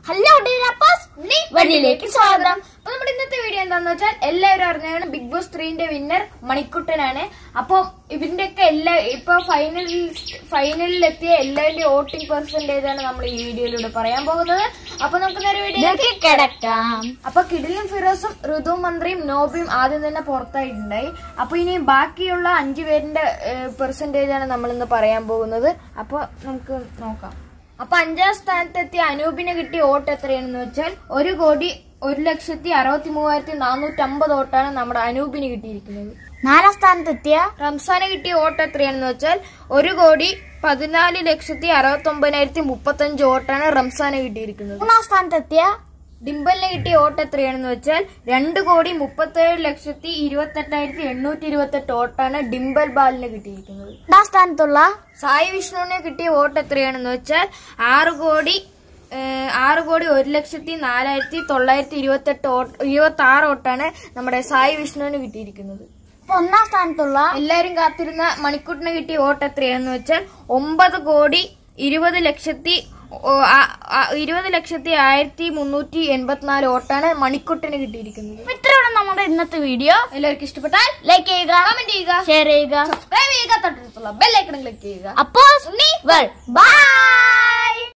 hello വഴിയിലേക്ക് സ്വാഗതം അപ്പൊ നമ്മുടെ ഇന്നത്തെ വീഡിയോ എന്താന്ന് വെച്ചാൽ എല്ലാവരും അറിഞ്ഞാണ് ബിഗ് ബോസ് ത്രീന്റെ വിന്നർ മണിക്കുട്ടനാണ് അപ്പൊ ഇതിന്റെയൊക്കെ എല്ലാ ഇപ്പൊ ഫൈനൽ ഫൈനലിലെത്തിയ എല്ലാവരുടെയും വോട്ടിംഗ് പെർസെന്റേജ് ആണ് നമ്മൾ ഈ വീഡിയോയിലൂടെ പറയാൻ പോകുന്നത് അപ്പൊ നമുക്ക് നേരെ വീഡിയോ ഇതൊക്കെ കിടക്കാം അപ്പൊ കിടിലും ഫിറോസും ഋതു മന്ത്രിയും നോബിയും ആദ്യം തന്നെ പുറത്തായിട്ടുണ്ടായി അപ്പൊ ഇനി ബാക്കിയുള്ള അഞ്ചു പേരിന്റെ പെർസെന്റേജ് ആണ് നമ്മൾ ഇന്ന് പറയാൻ പോകുന്നത് അപ്പൊ നമുക്ക് നോക്കാം അപ്പൊ അഞ്ചാം സ്ഥാനത്തെത്തിയ അനൂപിന് കിട്ടിയ വോട്ട് എത്രയാണെന്ന് വെച്ചാൽ ഒരു കോടി ഒരു ലക്ഷത്തി അറുപത്തി മൂവായിരത്തി നാനൂറ്റി അമ്പത് വോട്ടാണ് നമ്മുടെ അനൂപിന് കിട്ടിയിരിക്കുന്നത് നാലാം സ്ഥാനത്തെത്തിയ റംസാന് കിട്ടിയ വോട്ട് എത്രയാണെന്ന് വെച്ചാൽ ഒരു കോടി പതിനാല് ലക്ഷത്തി അറുപത്തി ഒമ്പതിനായിരത്തി മുപ്പത്തഞ്ച് വോട്ടാണ് റംസാന് കിട്ടിയിരിക്കുന്നത് മൂന്നാം സ്ഥാനത്തെത്തിയ ഡിംബലിന് കിട്ടിയ വോട്ട് എത്രയാണെന്ന് വെച്ചാൽ രണ്ട് കോടി മുപ്പത്തേഴ് ലക്ഷത്തി ഇരുപത്തെട്ടായിരത്തി എണ്ണൂറ്റി ഇരുപത്തെട്ട് വോട്ടാണ് ഡിംബൽ ബാലിന് കിട്ടിയിരിക്കുന്നത് രണ്ടാം സ്ഥാനത്തുള്ള സായി വിഷ്ണുവിന് കിട്ടിയ വോട്ട് എത്രയാണെന്ന് വെച്ചാൽ ആറ് കോടി ഏഹ്, ആറ് കോടി ഒരു ലക്ഷത്തി നാലായിരത്തി തൊള്ളായിരത്തി ഇരുപത്തെട്ട് വോട്ട് ഇരുപത്തി ആറ് വോട്ടാണ് നമ്മുടെ സായി വിഷ്ണുവിന് കിട്ടിയിരിക്കുന്നത് ഒന്നാം സ്ഥാനത്തുള്ള എല്ലാരും കാത്തിരുന്ന മണിക്കൂട്ടിന് കിട്ടിയ വോട്ട് എത്രയാണെന്ന് വെച്ചാൽ ഒമ്പത് കോടി ഇരുപത് ലക്ഷത്തി ഓ, ആ- ആ- ഇരുപത് ലക്ഷത്തി ആയിരത്തി മുന്നൂറ്റി എൺപത്തിനാല് വോട്ടാണ് മണിക്കുട്ടിന് കിട്ടിയിരിക്കുന്നത് ഇത്രയാണ് നമ്മുടെ ഇന്നത്തെ വീഡിയോ എല്ലാവർക്കും ഇഷ്ടപ്പെട്ടാൽ ലൈക്ക് ചെയ്യുക കമന്റ് ചെയ്യുക ഷെയർ ചെയ്യുക സബ്സ്ക്രൈബ് ചെയ്യുക തൊട്ടടുത്തുള്ള ബെല്ലൈക്കൺ ക്ലിക്ക് ചെയ്യുക അപ്പോ ബൈ